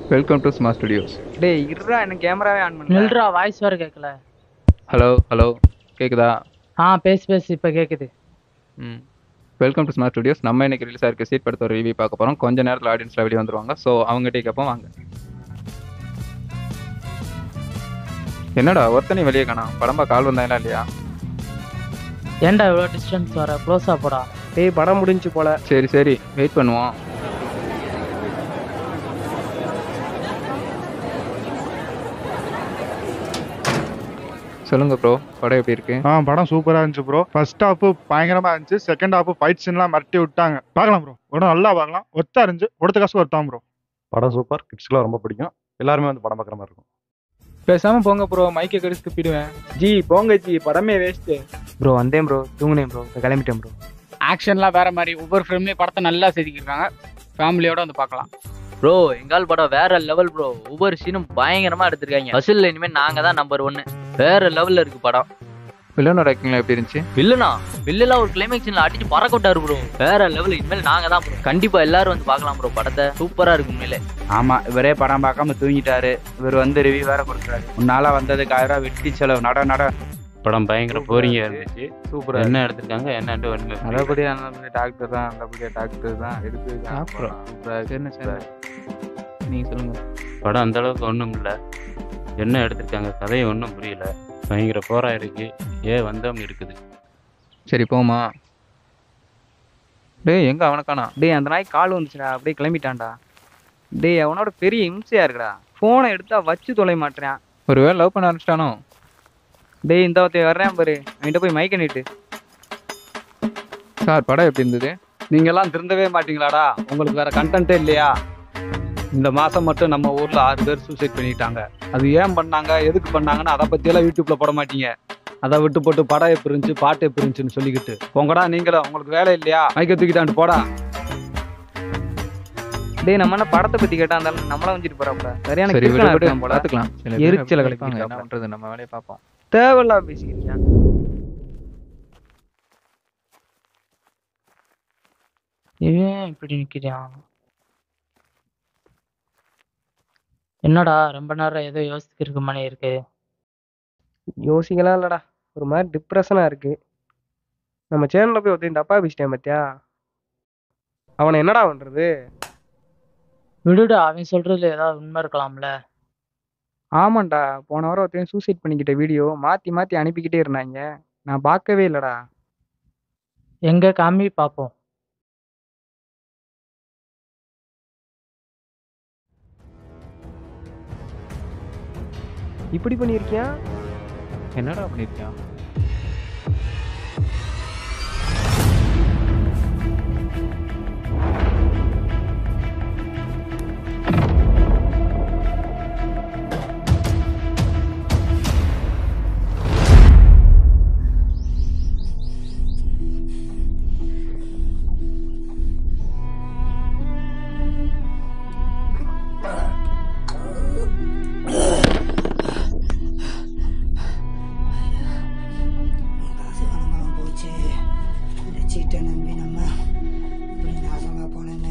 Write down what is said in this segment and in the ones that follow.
Welcome to smart studios டேய் இருடா எனக்கு கேமராவே ஆன் பண்ணல நில்றா வாய்ஸ் வேற கேட்கல ஹலோ ஹலோ கேக்குதா ஆ பேசு பேசு இப்போ கேட்குது ம் வெல்கம் டு ஸ்மார்ட் ஸ்டுடியோஸ் நம்ம இன்னைக்கு ரிலீஸ் ஆயிருக்க சீட் படத்தோட ரிவ்யூ பார்க்க போகிறோம் கொஞ்ச நேரத்தில் ஆடியன்ஸில் வெளியே வந்துருவாங்க ஸோ அவங்ககிட்ட கேட்போம் வாங்க என்னடா ஒருத்தனி வெளியே காணோம் படம்பா கால் வந்தாங்களா இல்லையா ஏன்டா இவ்வளோ டிஸ்டன்ஸ் வர க்ளோஸா போடா டேய் படம் முடிஞ்சு போல சரி சரி வெயிட் பண்ணுவோம் சொல்லுங்க ப்ரோ படம் எப்படி இருக்கு ஆ படம் சூப்பரா இருந்துச்சு ப்ரோ ஃபர்ஸ்ட் ஹாஃப் பயங்கரமா இருந்துச்சு செகண்ட் ஹாஃப் ஃபைட் சீன்லாம் மிரட்டி விட்டாங்க பார்க்கலாம் ப்ரோ படம் நல்லா பார்க்கலாம் ஒத்தா இருந்துச்சு கொடுத்த காசு ஒருத்தான் ப்ரோ படம் சூப்பர் கிட்ஸ்க்குலாம் ரொம்ப பிடிக்கும் எல்லாருமே வந்து படம் பார்க்குற மாதிரி இருக்கும் பேசாம போங்க ப்ரோ மைக்கை கடிச்சு துப்பிடுவேன் ஜி போங்க ஜி படமே வேஸ்ட் ப்ரோ வந்தேன் ப்ரோ தூங்குனேன் ப்ரோ கிளம்பிட்டேன் ப்ரோ ஆக்ஷன்லாம் வேற மாதிரி ஒவ்வொரு ஃப்ரேம்லேயும் படத்தை நல்லா செதுக்கிருக்காங்க ஃபேமிலியோட வந்து பார்க்கலாம் ப்ரோ எங்கால் படம் வேற லெவல் ப்ரோ ஒவ்வொரு சீனும் பயங்கரமா எடுத்திருக்காங்க வசூல்ல இனிமேல் நாங்க தான் நம்பர் ஒன்னு வேற லெவல்ல இருக்கு படம் வில்லனோட ஆக்டிங்லாம் எப்படி இருந்துச்சு வில்லனா வில்லெல்லாம் ஒரு கிளைமேக்ஸ்ல அடிச்சு பறக்க விட்டாரு ப்ரோ வேற லெவல் இனிமேல் நாங்க தான் ப்ரோ கண்டிப்பா எல்லாரும் வந்து பார்க்கலாம் ப்ரோ படத்தை சூப்பரா இருக்கு உண்மையிலே ஆமா இவரே படம் பார்க்காம தூங்கிட்டாரு இவர் வந்து ரிவ்யூ வேற கொடுக்குறாரு உன்னால வந்ததுக்கு ஆயிரம் வெட்டி செலவு நட நட படம் பயங்கர போரிங்கா இருந்துச்சு சூப்பரா என்ன எடுத்திருக்காங்க என்னன்ட்டு ஒண்ணுமே புரியல. நல்லபடியா நல்லபடியா டாக்டர் தான் நல்லபடியா டாக்டர் தான் எடுத்து அப்புறம். என்ன சார் நீங்க சொல்லுங்க படம் அந்த அளவுக்கு ஒண்ணும் இல்ல என்ன எடுத்திருக்காங்க கதையை ஒன்றும் புரியல பயங்கர போரா இருக்கு ஏன் வந்தவங்க இருக்குது சரி போமா டேய் எங்க அவனுக்கானா டேய் அந்த நாய் கால் வந்துச்சுடா அப்படியே கிளம்பிட்டான்டா டேய் அவனோட பெரிய இம்சையா இருக்குடா ஃபோனை எடுத்தா வச்சு தொலை மாட்டேறான் ஒருவேளை லவ் பண்ண ஆரம்பிச்சிட்டானோ டேய் இந்த ஒருத்தன் வர்றேன் பாரு அவன்கிட்ட போய் மைக்க நீட்டு சார் படம் எப்படி இருந்தது நீங்கெல்லாம் திருந்தவே மாட்டீங்களாடா உங்களுக்கு வேற கண்டென்ட்டே இல்லையா இந்த மாசம் மட்டும் நம்ம ஊர்ல ஆறு பேர் சூசைட் பண்ணிட்டாங்க அது ஏன் பண்ணாங்க எதுக்கு பண்ணாங்கன்னு அதை பத்தியெல்லாம் யூடியூப்ல போட மாட்டீங்க அதை விட்டு போட்டு படம் எப்படி இருந்துச்சு பாட்டு எப்படி இருந்துச்சுன்னு சொல்லிக்கிட்டு போங்கடா நீங்களும் உங்களுக்கு வேலை இல்லையா மைக்க தூக்கிட்டாண்டு போடா டேய் நம்ம என்ன படத்தை பத்தி கேட்டா இருந்தாலும் நம்மள வந்துட்டு போறாப்ல சரியான சரி கிறுக்கனா விடு, விடு இருக்கான் போல பாத்துக்கலாம் சில பேர் எரிச்சலை அப்படி கிளப்பிட்டு இருப்பாங்க. என்ன இருக்காங்க. பண்றது நம்ம வேலையை பார்ப்போம் தேவையில்லா பேசிக்கிறியா இவன் இப்படி நிற்கிறான் என்னடா ரொம்ப நேரம் ஏதோ யோசிக்கிறதுக்கு மணி இருக்கு யோசிக்கலாம் இல்லடா ஒரு மாதிரி டிப்ரெஷனா இருக்கு நம்ம சேனல்ல போய் ஒருத்தன் தப்பா பேசிட்டேன் பாத்தியா அவனை என்னடா பண்றது விடுடா அவன் சொல்றதுல ஏதாவது உண்மை இருக்கலாம்ல ஆமாண்டா போன வாரம் ஒருத்தன் சூசைட் பண்ணிக்கிட்ட வீடியோ மாத்தி மாத்தி அனுப்பிக்கிட்டே இருந்தாங்க நான் பார்க்கவே இல்லடா எங்க காமி பார்ப்போம் இப்படி பண்ணியிருக்கியா என்னடா பண்ணிருக்கியா நாசமாக போச்சு இந்த சீட்டை நம்பி நம்ம இப்படி நாசமாக போனேன்னு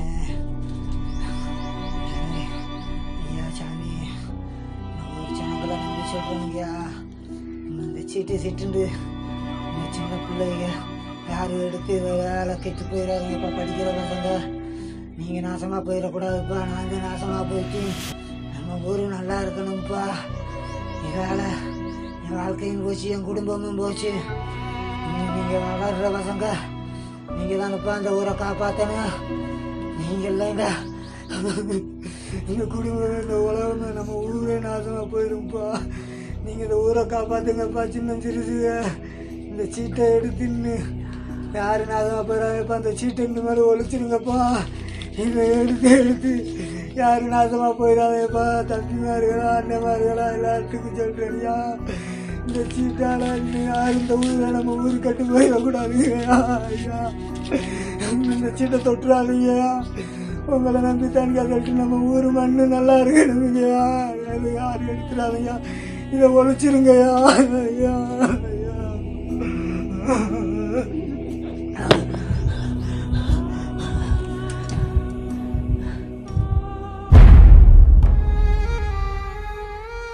ஐயா சாமி நான் ஒரு ஜனங்களை நம்பி சொல்கிறேங்கய்யா இந்த சீட்டு சீட்டுண்டு இந்த சின்ன பிள்ளைங்க யாரும் எடுத்து வேலை கெட்டு போயிடாதீங்க இப்போ படிக்கிற பசங்க நீங்கள் நாசமாக போயிடக்கூடாதுப்பா நாங்கள் நாசமாக போயிட்டு நம்ம ஊர் நல்லா இருக்கணும்ப்பா இதால் என் வாழ்க்கையும் போச்சு என் குடும்பமும் போச்சு இனி நீங்கள் வளர்ற பசங்க நீங்கள் தானப்பா அந்த ஊரை காப்பாற்றணும் நீங்கள் இல்லைங்க இந்த குடும்பம் இந்த உலகமே நம்ம ஊரே நாசமாக போயிடும்ப்பா நீங்கள் இந்த ஊரை காப்பாற்றுங்கப்பா சின்ன சிறுசுங்க இந்த சீட்டை எடுத்துன்னு யாரு நாசமாக போயிடாதப்பா அந்த சீட்டை இந்த மாதிரி ஒழிச்சிருங்கப்பா இதை எடுத்து எடுத்து யாரு நாசமாக போயிடாதேப்பா தம்பிமார்களா அண்ணன்மார்களா எல்லாத்துக்கும் சொல்கிறேன்யா இந்த சீட்டால இன்னும் யாரும் இந்த ஊரில் நம்ம ஊர் கட்டு போயிடக்கூடாதுங்கய்யா ஐயா இந்த சீட்டை தொட்டுறாதீங்கய்யா உங்களை நம்பி தனியா கட்டு நம்ம ஊர் மண்ணு நல்லா இருக்கணுங்கய்யா அது யாரும் எடுத்துடாதீங்க இதை ஒழிச்சிருங்கய்யா ஐயா ஐயா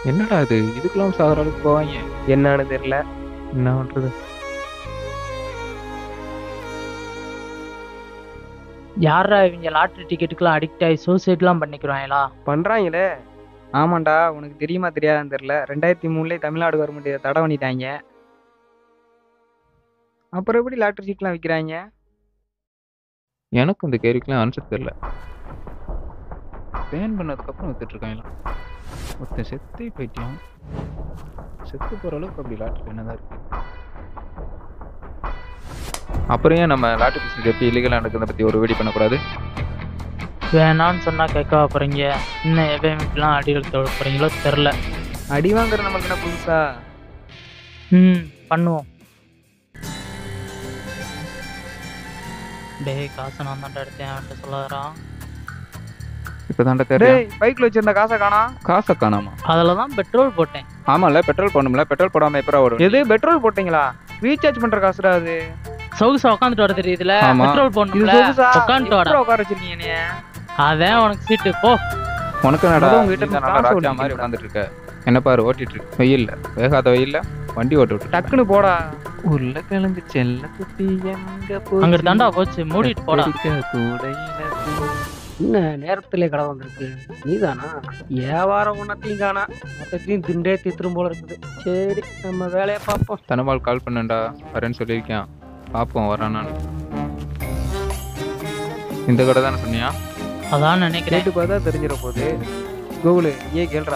என்னடா இது இதுக்கெல்லாம் சாகிற அளவுக்கு போவாங்க என்னன்னு தெரியல என்ன பண்றது யாரா இவங்க லாட்டரி டிக்கெட்டுக்கெல்லாம் அடிக்ட் ஆகி சூசைட்லாம் பண்ணிக்கிறாங்களா பண்றாங்களே ஆமாண்டா உனக்கு தெரியுமா தெரியாதான்னு தெரியல ரெண்டாயிரத்தி மூணுலேயே தமிழ்நாடு கவர்மெண்ட் இதை தடை பண்ணிட்டாங்க அப்புறம் எப்படி லாட்டரி சீட்லாம் விற்கிறாங்க எனக்கும் இந்த கேள்விக்கெல்லாம் ஆன்சர் தெரியல பேன் பண்ணதுக்கப்புறம் வித்துட்டு இருக்காங்களா ஒருத்தன் செத்தே போயிட்டான் செத்து போகிற அளவுக்கு அப்படி லாட்டரி என்னதான் இருக்கு அப்புறம் ஏன் நம்ம லாட்டரி பிஸ்னஸ் எப்படி இல்லீகலாக நடக்கிறத பற்றி ஒரு வீடியோ பண்ணக்கூடாது வேணான்னு சொன்னா கேட்க போறீங்க இன்னும் எவன் அடி எடுத்து விட போறீங்களோ தெரில அடி வாங்குறது நம்மளுக்கு என்ன புதுசா ம் பண்ணுவோம் டேய் காசை நான் தான்டா எடுத்தேன் அவன்கிட்ட சொல்லாதறான் இப்போ தாண்டா தெரியும் டேய் பைக்ல வச்சிருந்த காசை காணா காசை காணாமா அதில் தான் பெட்ரோல் போட்டேன் ஆமாம்ல பெட்ரோல் போடணும்ல பெட்ரோல் போடாமல் எப்போ ஓடும் எது பெட்ரோல் போட்டீங்களா ரீசார்ஜ் பண்ற காசுடா அது சொகுசா உட்காந்துட்டு வர தெரியுதுல ஆமா. பெட்ரோல் இது போடணும்ல சொகுசா உட்காந்துட்டு வாடா எப்படிடா உட்கார வச்சிருக்கீங்க என்னைய அதான் உனக்கு சீட்டு போ உனக்கு என்னடா அதான் உங்ககிட்ட நீ தான் இருந்து நல்லா காசு ராஜா மாதிரி ஓட்டிட்டு உட்காந்துட்டு இருக்க என்ன பாரு ஓட்டிட்டு இருக்கு வெயில்ல வேகாத வெயில்ல வண்டி ஓட்டு விட்டு டக்குன்னு போடா உருளைக்கிழங்கு செல்ல குட்டி எங்க அங்கிட்டு தாண்டா போச்சு மூடிட்டு போடா என்ன நேரத்திலே கடை வந்திருக்கு நீதானா வியாபாரம் ஒன்றத்தையும் காணா மொத்தத்தையும் திண்டே தீத்துரும் போல இருக்குது சரி நம்ம வேலையை பார்ப்போம் தனபால் கால் பண்ணேன்டா வரேன்னு சொல்லியிருக்கேன் பார்ப்போம் வரானான்னு இந்த கடை தானே சொன்னியா அதான் நினைக்கிறேன் கேட்டு பார்த்தா தெரிஞ்சிட போகுது கூகுள் ஏ கேள்றா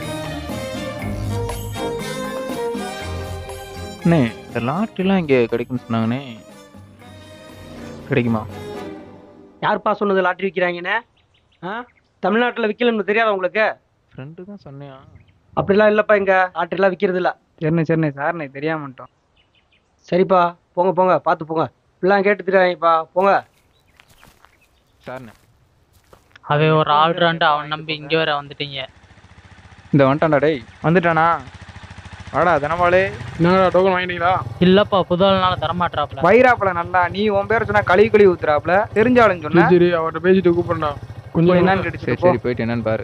அண்ணே இந்த லாட்டரிலாம் இங்கே கிடைக்கும்னு சொன்னாங்கண்ணே கிடைக்குமா யார்ப்பா சொன்னது லாட்டரி விற்கிறாங்கன்னு ஆ தமிழ்நாட்டில் விற்கலன்னு தெரியாதா உங்களுக்கு ஃப்ரெண்டு தான் சொன்னியா அப்படிலாம் இல்லைப்பா இங்கே லாட்டரிலாம் விற்கிறது இல்ல சரிண்ணே சரிண்ணே சார்ண்ணே தெரியாமட்டோம் சரிப்பா போங்க போங்க பார்த்து போங்க இப்படிலாம் கேட்டு தெரியாதீங்கப்பா போங்க சார்ண்ணே அவன் ஒரு ஆல்ரவுண்டு அவன் நம்பி இங்க வேற வந்துட்டீங்க இந்த வந்துட்டான்டா டேய் வந்துட்டானா வாடா தனபாலே என்னடா டோக்கன் வாங்கிட்டீங்களா இல்லப்பா புது ஆளுனால தரமாட்டாப்ல வைராப்புல நல்லா நீ உன் பேரை சொன்னா கழுவி கழுவி ஊத்துறாப்புல தெரிஞ்சாலும் சொன்ன சரி அவர்கிட்ட பேசிட்டு கூப்பிடுறா கொஞ்சம் என்னன்னு சரி கேட்டு சரி போயிட்டு என்னன்னு பாரு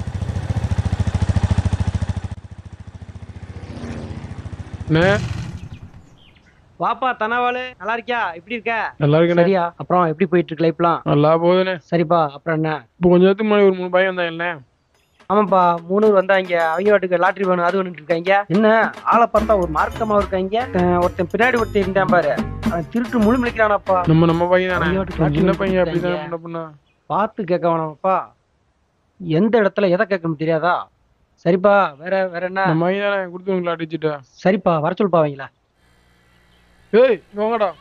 வாப்பா தனவாளு நல்லா இருக்கியா எப்படி இருக்க நல்லா இருக்கேண்ணே சரியா அப்புறம் எப்படி போயிட்டு இருக்கு லைஃப்லாம் நல்லா போகுதுண்ணே சரிப்பா அப்புறம் என்ன இப்போ கொஞ்ச நேரத்துக்கு முன்னாடி ஒரு மூணு பையன் வந்தான் இல்லை ஆமாப்பா மூணூர் வந்தாங்க அவங்க வாட்டுக்கு லாட்டரி வேணும் அது வேணும்னு இருக்காங்க என்ன ஆளை பார்த்தா ஒரு மார்க்கமா இருக்காங்க அஹ் ஒருத்தன் பின்னாடி ஒருத்தன் இருந்தான் பாரு அவன் திருட்டு முழு முடிக்கிறானாப்பா நம்ம நம்ம பையன் தானே அவங்க வாட்டுக்கு சின்ன லாட்டரி பையன் அப்படி கொடுத்தாங்க. தானே பண்ண பண்ணா பார்த்து கேட்க வேணாமாப்பா எந்த இடத்துல எதை கேட்கணும் தெரியாதா சரிப்பா வேற வேற என்ன நம்ம பையன் தானே கொடுத்தவங்களா அடிச்சுட்டா சரிப்பா வர சொல்லுப்பா அவங்கள ஏய் இங்க வாங்கடா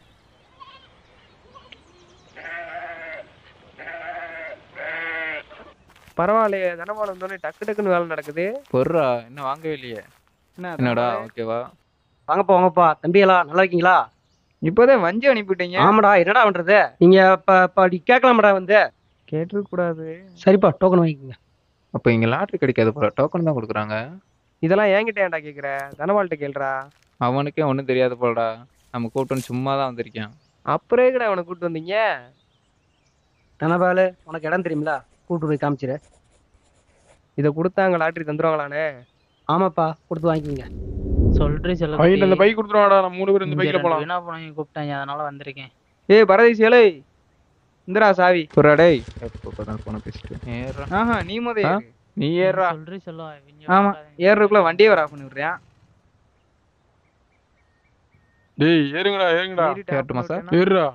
பரவாயில்லையே தனபால் வந்தோடனே டக்கு டக்குன்னு வேலை நடக்குது பொருடா இன்னும் வாங்கவே இல்லையே என்னடா ஓகேவா வாங்கப்பா வாங்கப்பா தம்பிகளா நல்லா இருக்கீங்களா இப்போதான் வஞ்சி அனுப்பிவிட்டீங்க ஆமாடா என்னடா பண்றது நீங்க இப்ப இப்ப அப்படி கேட்கலாமாடா வந்து கேட்டிருக்க கூடாது சரிப்பா டோக்கன் வாங்கிக்கோங்க அப்போ இங்கே லாட்டரி கிடைக்காது போல டோக்கன் தான் கொடுக்குறாங்க இதெல்லாம் என்கிட்ட ஏன்டா கேக்குற தனபால்கிட்ட கேளுடா அவனுக்கே ஒன்றும் தெரியாது போலடா நம்ம கூப்பிட்டு சும்மா தான் வந்திருக்கேன் அப்புறம் எங்கடா அவனை கூட்டு வந்தீங்க தனபாலு உனக்கு இடம் தெரியுமில கூட்டு போய் காமிச்சிரு இதை கொடுத்தாங்க லாட்டரி தந்துருவாங்களானே ஆமாப்பா கொடுத்து வாங்கிக்கோங்க சொல்றி சொல்ல பையில அந்த பைக் கொடுத்துருவாடா நம்ம மூணு பேர் இந்த பைக்ல போலாம் வீணா போனவங்க கூப்பிட்டாங்க அதனால வந்திருக்கேன் ஏய் பரதேசி ஏலே இந்தரா சாவி புறா டேய் எப்போ பார்த்தாலும் போன பேசிட்டு ஏறா ஆஹா நீ முத ஆ? ஏறு. நீ ஏறா சொல்றி சொல்லுவா இவங்க ஆமா ஏறுறதுக்குள்ள வண்டியே வர ஆஃப் பண்ணி விடுறியான் டேய் ஏறுங்கடா ஏறுங்கடா ஏறிட்டு off ஏறட்டுமா பண்ணி சார்? விட்டேன்னா, ஏறுடா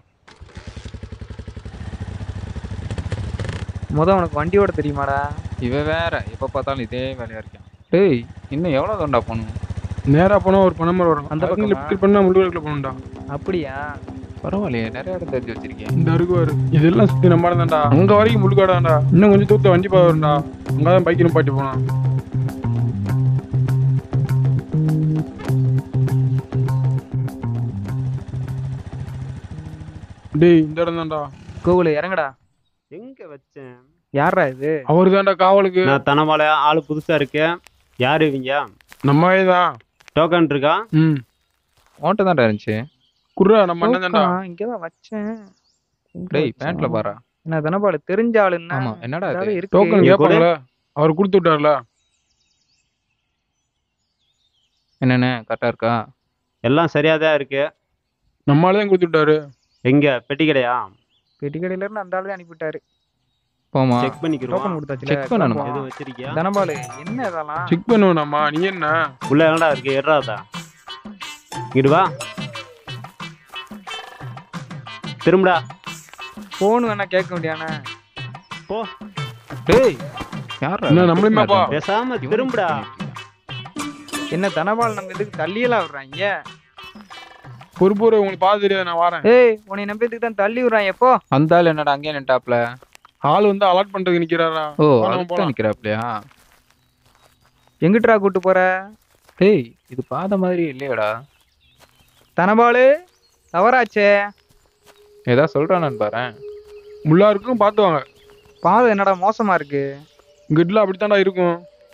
முத உனக்கு வண்டி ஓட தெரியுமாடா இவன் வேற எப்போ பார்த்தாலும் இதே வேலையா இருக்கான் டேய் இன்னும் எவ்வளோ தண்டா போகணும் நேரா போனா ஒரு பணமர் வரும் அந்த அந்த பக்கம் பக்கமா? லெஃப்ட் பண்ணா முள்ளுவரக்குள்ள போகணும்டா அப்படியா பரவாயில்லையே நிறைய இடம் தெரிஞ்சு வச்சிருக்கேன் இந்த இருக்குவாரு இதெல்லாம் சுத்தி நம்ம தான்டா அங்க வரைக்கும் முள்ளுக்காடாண்டா இன்னும் கொஞ்சம் தூரத்துல வண்டி பாதை வரும்டா அங்கதான் பைக் நிப்பாட்டி போனான் டேய் இந்த இடம் தான்டா கூகுள் இறங்குடா எங்க வச்சேன் யாரா இது அவரு தான்டா காவலுக்கு நான் தனமால ஆளு புதுசா இருக்கேன் யாரு இவங்க நம்ம தான் டோக்கன் இருக்கா ம் ஓட்ட தான்டா இருந்துச்சு குர்ரா நம்ம அண்ணன் தான்டா டோக்கனா? இங்கதான் வச்சேன் எங்க டேய் வச்சேன்? பேண்ட்ல பாரா என்ன தனபாலு தெரிஞ்ச ஆளுன்னா ஆமா என்னடா ஏதாவது இது இருக்கு டோக்கன் இங்க கேட்பாங்களா அவர் கொடுத்து விட்டார்ல என்னண்ணே கரெக்டாக இருக்கா எல்லாம் சரியா தான் இருக்கு நம்மளால தான் கொடுத்து விட்டாரு எங்க பெட்டி கடையா பெட்டி கடையில இருந்து அந்த ஆளு தான் அனுப்பிவிட்டாரு போமா செக் பண்ணிக்கிறோம் டோக்கன் கொடுத்தாச்சுல செக் பண்ணணுமா எதுவும் வச்சிருக்கியா தனபாலு என்ன இதெல்லாம் செக் பண்ணுவேனாம்மா நீ என்ன உள்ள என்னடா இருக்கு எட்ராதா இங்கிட்டு வா திரும்புடா போன் வேணா கேட்க வேண்டியானே போ டேய் யார் என்ன நம்மளையுமாப்பா? பேசாம திரும்புடா என்ன தனபால் நம்ம இதுக்கு தள்ளியெல்லாம் விடுறாங்க பொறுப்பூர் உங்களுக்கு பார்த்து தெரியாது நான் வரேன் ஏய் உன்னை நம்பியதுக்கு தான் தள்ளி விடுறாங்க எப்போ அந்த ஆள் என்னடா அங்கேயே நின்ட்டாப்ல ஆள் வந்து அலாட் பண்றதுக்கு நிக்கிறாரா ஓ வா, நம்ம அதுக்கு போலாம். நிற்கிறாப்லையா எங்கிட்டா கூட்டு போற டேய் இது பாத மாதிரி இல்லையாடா தனபாலு தவறாச்சே ஏதா சொல்றானான்னு பாரேன் முள்ளா இருக்கும் பார்த்து வாங்க பாதம் என்னடா மோசமா இருக்கு கிட்ல அப்படித்தான்டா இருக்கும்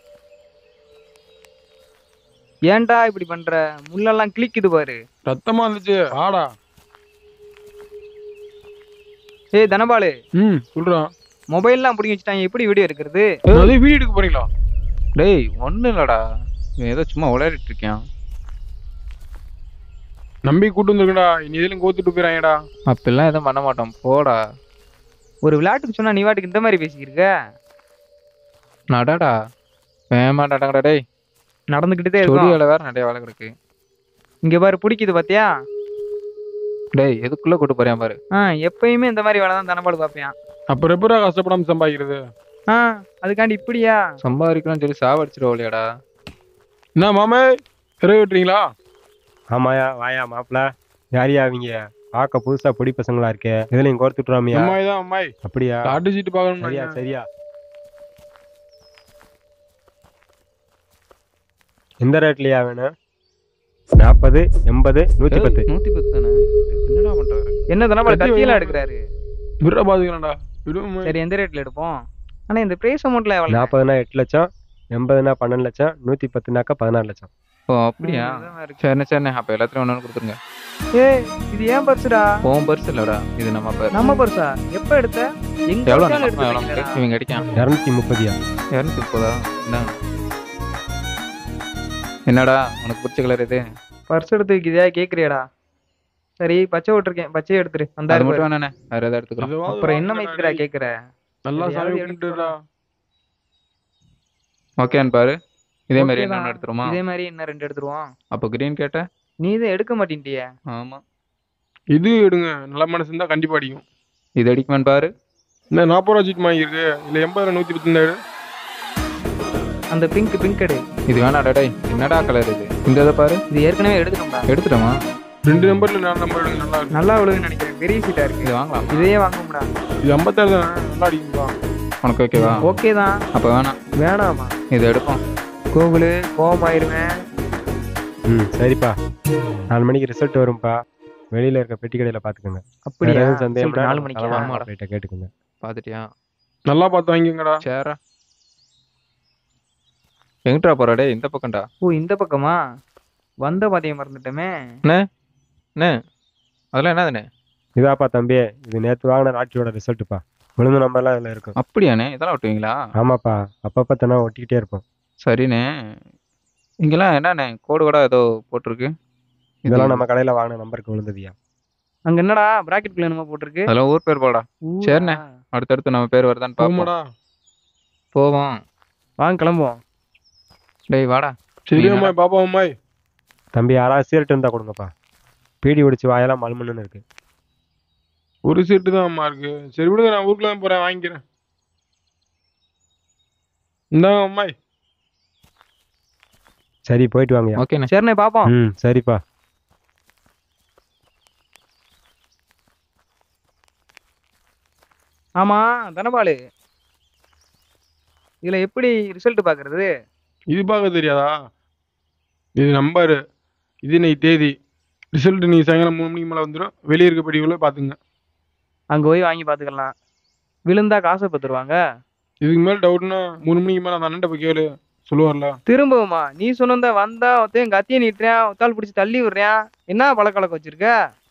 ஏன்டா இப்படி பண்ற முள்ளெல்லாம் கிளிக்குது பாரு ரத்தமா இருந்துச்சு ஆடா ஏய் தனபாலு ம் சொல்றான் மொபைல்லாம் பிடிங்கி வச்சுட்டாங்க எப்படி வீடியோ எடுக்கிறது அதே வீடியோ எடுக்க போறீங்களா டேய் ஒன்றும் இல்லடா இவன் ஏதோ சும்மா விளையாடிட்டு இருக்கான் நம்பி கூட்டு வந்துருக்கடா நீ இதுல கோத்துட்டு போயிறாங்கடா அப்படிலாம் எதுவும் பண்ண மாட்டோம் போடா ஒரு விளையாட்டுக்கு சொன்னா நீ வாட்டுக்கு இந்த மாதிரி பேசிக்கிருக்க நடடா வேமா நடங்கடா டேய் நடந்துக்கிட்டே சுடி இருக்கும் வேலை வேற நிறைய வேலை கிடக்கு இங்க பாரு பிடிக்குது பாத்தியா டேய் எதுக்குள்ள கூட்டு போறியான் பாரு ஆ எப்பயுமே இந்த மாதிரி வேலை தான் தனபாலு பார்ப்பேன் அப்புறம் எப்படா கஷ்டப்படாம சம்பாதிக்கிறது ஆ அதுக்காண்டி இப்படியா சம்பாதிக்கணும்னு சொல்லி சாவடிச்சிருவோம் என்ன மாமே திரை வெட்டுறீங்களா ஆமாயா வாயா மாப்பிள யாரியா அவங்க பார்க்க புதுசா பொடி பசங்களா இருக்கே இதுலயும் கோர்த்து விட்டுறாமியா அம்மாய் தான் அம்மாய் அப்படியா காட்டு சீட்டு சரியா பார்க்கணும் சரியா எந்த ரேட்லயா வேணும் நாற்பது எண்பது நூத்தி பத்து நூத்தி பத்து தானே என்னடா பண்றாரு என்ன தனபாலு கத்தி கத்தியெல்லாம் வைங்க. எடுக்கிறாரு விடுற பாத்துக்கலாம்டா விடுவோம் சரி எந்த ரேட்ல எடுப்போம் ஆனா இந்த பிரைஸ் அமௌண்ட்ல எவ்வளவு நாற்பதுனா எட்டு லட்சம் எண்பதுனா பன்னெண்டு லட்சம் நூத்தி பத்துனாக்கா பதினாறு லட்சம் ஓ அப்படியா சரிண்ணே சரிண்ணே அப்ப எல்லாத்தையும் ஒன்று கொடுத்துருங்க ஏய் இது ஏன் பர்சுடா உன் பர்ஸ் இல்லடா இது நம்ம பர்ஸ் நம்ம பர்சா எப்ப எடுத்த எங்க எவ்வளோ வச்சாலும் எடுத்து எவ்வளோ வைக்கிறா. இவங்க அடிக்கான் இரநூத்தி முப்பதியா இரநூத்தி முப்பதா இந்தாங்க என்னடா உனக்கு பிடிச்ச கலர் இது பர்ஸ் எடுத்து வைக்கிறியா கேக்குறியாடா சரி பச்சை விட்டுருக்கேன் பச்சையை எடுத்துரு அந்த அது மட்டும் வேணாண்ணே வேற ஏதாவது எடுத்துக்கலாம் இதுவாவது அப்புறம் என்ன வாங்குங்கடா மைத்துக்கிறா டேய். கேக்குற நல்லா எதையாவது சாமி எடுத்து கும்பிட்டுடா ஓகேன்னு பாரு இதே மாதிரி Okay தான். என்னென்ன எடுத்துருமா இதே மாதிரி என்ன ரெண்டு எடுத்துருவோம் அப்போ கிரீன் கேட்ட நீ இதை எடுக்க மாட்டேன்ட்டிய ஆமா இது எடுங்க நல்ல மனசு இருந்தா கண்டிப்பா அடிக்கும் இது அடிக்குமான்னு பாரு இந்த நாற்பது ரூபா சீட் வாங்கியிருக்கு இல்ல எண்பது நூத்தி பத்து எடு அந்த பிங்க் பிங்க் எடு இது வேணாடா டேய் என்னடா கலர் இது இந்த இதை பாரு இது ஏற்கனவே எடுத்துட்டோம்டா எடுத்துட்டோமா ரெண்டு நம்பர்ல நாலு நம்பர் எடுங்க நல்லா இருக்கும் நல்லா விழுதுன்னு நினைக்கிறேன் பெரிய சீட்டா இருக்கு இது வாங்கலாம் இதையே வாங்கும்டா இது ஐம்பத்தாறு தானே நல்லா அடிக்கும்பா உனக்கு ஓகேவா ஓகே தான் அப்போ வேணாம் வேணாமா இது எடுப்போம் கோகுலு கோவமாயிருவேன் ம் சரிப்பா நாலு மணிக்கு ரிசல்ட் வரும்பா வெளியில இருக்க பெட்டி கடையில பாத்துக்கோங்க அப்படியா வேற எதுவும் ரிசல்ட் சந்தேகம்னா நாலு மணிக்கு தலைமை ஆமாடா. ஆபரேட்டர் கேட்டுக்கோங்க பார்த்துட்டியா நல்லா பார்த்து வாங்கிக்கங்கடா சேரா எங்கிட்டா போறா டேய் இந்த பக்கம்டா ஓ இந்த பக்கமா வந்த பாதையை மறந்துட்டோமே என்ன அதெல்லாம் என்னதுண்ணே இதாப்பா தம்பி இது நேத்து வாங்கின ராட்டியோட ரிசல்ட்டுப்பா விழுந்த நம்பர்லாம் இதுல இருக்கும் அப்படியாண்ணே இதெல்லாம் ஒட்டுவீங்களா ஆமாப்பா அப்பப்ப தானே ஒட்டிக்கிட்டே இருப்போம் சரிண்ணே இங்கெல்லாம் என்னண்ணே கோடு கூட ஏதோ போட்டிருக்கு இது- இதெல்லாம் நம்ம கடையில வாங்கின நம்பருக்கு விழுந்ததுயா அங்க என்னடா பிராக்கெட் குள்ள என்னமோ போட்டிருக்கு அதெல்லாம் ஊர் பேர் போடா ஊரா? சரிண்ணே அடுத்தடுத்து நம்ம பேர் வருதான்னு பார்ப்போம் போமாடா போவோம் வாங்க கிளம்புவோம் டேய் வாடா சரி நீ அம்மாய் பாப்பா அம்மாய் தம்பி யாராவது சீரட் இருந்தா கொடுங்கப்பா பீடி ஒடிச்சு வாயெல்லாம் மல்மன்னு இருக்கு ஒரு சீட்டு தான் அம்மா இருக்கு சரி விடுங்க நான் ஊருக்குள்ள தான் போறேன் வாங்கிக்கிறேன் இந்தாங்க அம்மாய் சரி போயிட்டு வாங்கய்யா ஓகேண்ணே சரிண்ணே பாப்போம் ம் சரிப்பா ஆமா தனபாலு இதுல எப்படி ரிசல்ட் பாக்குறது இது பார்க்க தெரியாதா இது நம்பரு இது இன்னைக்கு தேதி ரிசல்ட் நீ சாயங்காலம் மூணு மணிக்கு மேலே வந்துடும் வெளியே இருக்க படிக்குள்ள பார்த்துங்க அங்க போய் வாங்கி பாத்துக்கலாம் விழுந்தா காசை பத்துருவாங்க இதுக்கு மேலே டவுட்னா மூணு மணிக்கு மேலே அந்த அண்ணன் போய் கேளு சொல்லுவார்ல திரும்பவுமா நீ சொன்னதா வந்தா ஒருத்தன் கத்திய நீட்டுறேன் ஒத்தாள் பிடிச்சி தள்ளி விடுறேன் என்ன பழக்கழக்கம் வச்சிருக்க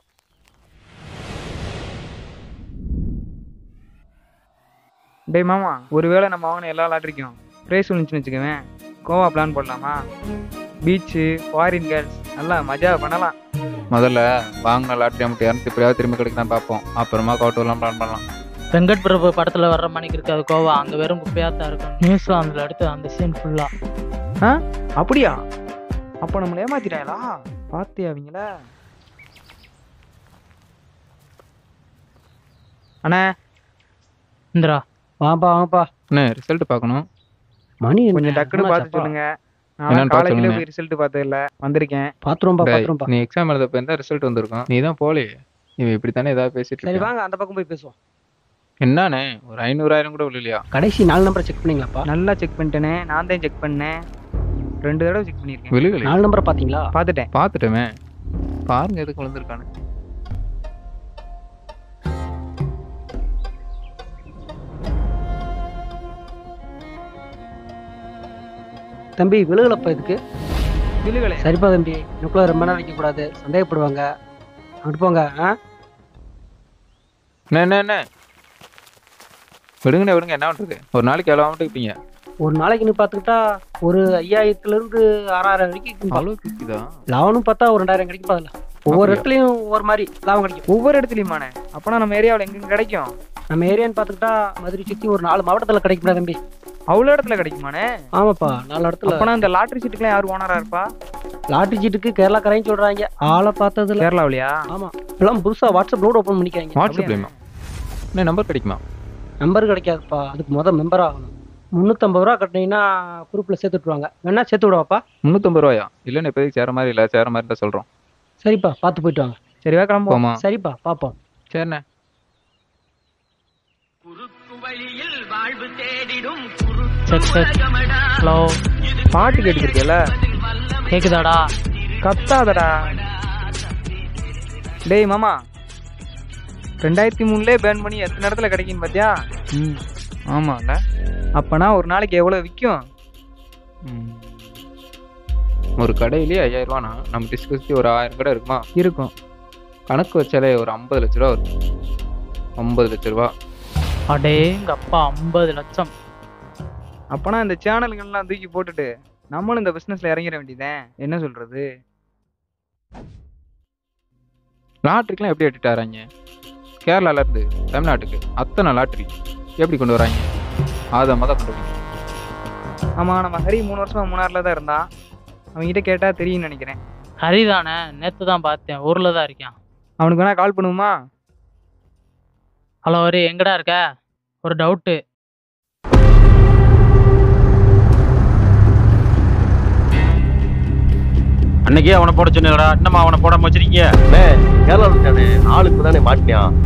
டேய் மாமா ஒருவேளை நம்ம வாங்கின எல்லா லாட்டரிக்கும் ப்ரைஸ் விழுந்துச்சுன்னு வச்சுக்கவேன் கோவா பிளான் போடலாமா பீச்சு ஃபாரின் கேர்ள்ஸ் நல்லா மஜா பண்ணலாம் முதல்ல வாங்கின லாட்ரி அமௌண்ட் இரநூத்தி எப்படியாவது திரும்பி கிடைக்குதான் பார்ப்போம் அப்புறமா கவுட்டுலாம் பிளான் பண்ணலாம் வெங்கட் பிரபு படத்துல வர்ற மணிக்கு இருக்காது கோவா அங்க வெறும் குப்பையா தான் இருக்கும் நியூசிலாந்துல எடுத்து அந்த சீன் ஃபுல்லா ஆ அப்படியா அப்போ நம்மளை ஏமாத்திட்டாங்களா பார்த்தியா அவங்கள அண்ணே இந்திரா வாப்பா வாப்பா அண்ணே ரிசல்ட் பார்க்கணும் மணி என்ன? கொஞ்சம் டக்குன்னு என்னாச்சு பார்த்து அப்பா? சொல்லுங்க என்னன்னு நான் பார்த்து காலேஜ்ல சொல்லுங்க. போய் ரிசல்ட் பார்த்தது இல்ல வந்திருக்கேன் பாத்துருவோம்பா டேய், பாத்துருவோம்பா நீ எக்ஸாம் எழுதப்ப இருந்தா ரிசல்ட் வந்திருக்கும் நீ தான் போலே இவன் இப்படித்தானே ஏதாவது பேசிட்டு சரி இருக்கான் வாங்க அந்த பக்கம் போய் பேசுவோம் என்னண்ணே ஒரு ஐநூறாயிரம் கூட விழலையா கடைசி நாலு நம்பரை செக் பண்ணீங்களாப்பா நல்லா செக் பண்ணிட்டேனே நான் தான் செக் பண்ணேன் ரெண்டு தடவை செக் பண்ணியிருக்கேன் விழுகலை நாலு நம்பரை பாத்தீங்களா பார்த்துட்டேன் பார்த்துட்டேமே பாருங்க எதுக்கு விழுந்திருக்கானு தம்பி விழுகலப்பா இதுக்கு விழுகலை சரிப்பா தம்பி எனக்குள்ள ரொம்ப நேரம் வைக்க கூடாது சந்தேகப்படுவாங்க அங்கிட்டு போங்க ஆ என்ன என்ன என்ன விடுங்கண்ணே விடுங்க என்ன பண்றது ஒரு நாளைக்கு எவ்வளோ அமௌண்ட் இருப்பீங்க ஒரு நாளைக்குன்னு பார்த்துக்கிட்டா ஒரு ஐயாயிரத்துல இருந்து ஆறாயிரம் வரைக்கும் அவ்வளோ இருக்குதா லாபம்னு பார்த்தா ஒரு ரெண்டாயிரம் கிடைக்கும் அதில் ஒவ்வொரு இடத்துலையும் ஒவ்வொரு மாதிரி லாபம் கிடைக்கும் ஒவ்வொரு இடத்துலயுமாண்ணே அப்பனா நம்ம ஏரியாவில் எங்கெங்க கிடைக்கும் நம்ம ஏரியான்னு பார்த்துக்கிட்டா மதுரை சுற்றி ஒரு நாலு மாவட்டத்தில் கிடைக்கும்டா தம்பி அவ்வளோ இடத்துல கிடைக்குமாண்ணே ஆமாப்பா நாலு இடத்துல அப்பனா இந்த லாட்டரி சீட்டுக்குலாம் யார் ஓனரா இருப்பா லாட்டரி சீட்டுக்கு கேரளா கரைன்னு சொல்றாங்க ஆளை பார்த்ததுல கேரளாவிலையா ஆமா இப்பெல்லாம் புதுசா வாட்ஸ்அப் ரோடு ஓப்பன் பண்ணிக்காங்க வாட்ஸ்அப்லேயுமா என்ன நம்பர் கிடைக்குமா நம்பர் கிடைக்காதுப்பா அதுக்கு முத மெம்பர் ஆகணும் முந்நூற்றம்பது ரூபா கட்டினீங்கன்னா குரூப்பில் சேர்த்து விட்ருவாங்க வேணா சேர்த்து விடுவாப்பா முந்நூற்றம்பது ரூபாயா இல்லைன்னு இப்போதைக்கு சேர மாதிரி இல்லை சேர மாதிரி தான் சொல்கிறோம் சரிப்பா பார்த்து போயிட்டு வாங்க சரிவா கிளம்புவோம் போமா சரிப்பா பார்ப்போம் சரிண்ணே செக் செக் ஹலோ பாட்டு கேட்டுக்கிருக்கல கேக்குதாடா கத்தாதடா டேய் மாமா ரெண்டாயிரத்தி மூணுலேயே பேன் பண்ணி எத்தனை இடத்துல கிடைக்குன்னு பார்த்தியா ம் ஆமாம்ல அப்பனா ஒரு நாளைக்கு எவ்வளோ விற்கும் ஒரு கடையிலேயே ஐயாயிரம் ரூபானா நம்ம டிஸ்கஸ்க்கு ஒரு ஆயிரம் கடை இருக்குமா இருக்கும் கணக்கு வச்சாலே ஒரு ஐம்பது லட்ச ரூபா வரும் ஐம்பது லட்ச ரூபா அடேங்க அப்பா ஐம்பது லட்சம் அப்பனா இந்த சேனல்கள்லாம் தூக்கி போட்டுட்டு நம்மளும் இந்த பிஸ்னஸில் இறங்கிட வேண்டியதேன் என்ன சொல்கிறது லாட்ரிக்கெலாம் எப்படி எட்டிட்டு வராங்க கேரளால இருந்து தமிழ்நாட்டுக்கு அத்தனை லாட்ரி எப்படி கொண்டு வராங்க அதை மொதல் கொண்டு வரீங்க ஆமாம் நம்ம ஹரி மூணு வருஷமா மூணாறில் தான் இருந்தான் அவன்கிட்ட கேட்டால் தெரியும்னு நினைக்கிறேன் ஹரிதானே நேத்து தான் பார்த்தேன் ஊர்ல தான் இருக்கேன் அவனுக்கு வேணா கால் பண்ணுவோமா ஹலோ ஹரி எங்கடா இருக்க ஒரு டவுட்டு அன்னைக்கே அவனை போட சொன்னீங்கடா இன்னமா அவனை போடாம வச்சிருக்கீங்க கேரளா இருக்கானே ஆளுக்கு தானே மாட்டினான்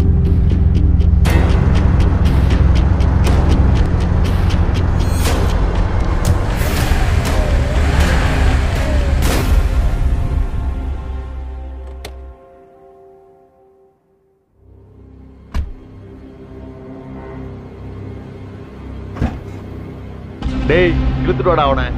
டேய் இழுத்துட்டு வாடா அவனை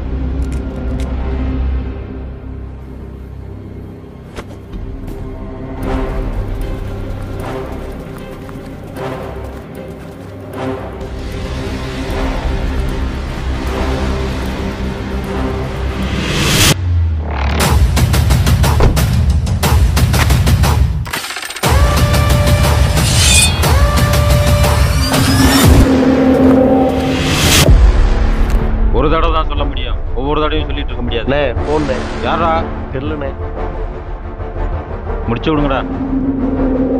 ஒரு தடவை தான் சொல்ல முடியும் ஒவ்வொரு தடவையும் சொல்லிட்டு இருக்க முடியாது அண்ணே போன்ண்ணே யாரா தெரியலண்ணே முடிச்சு விடுங்கடா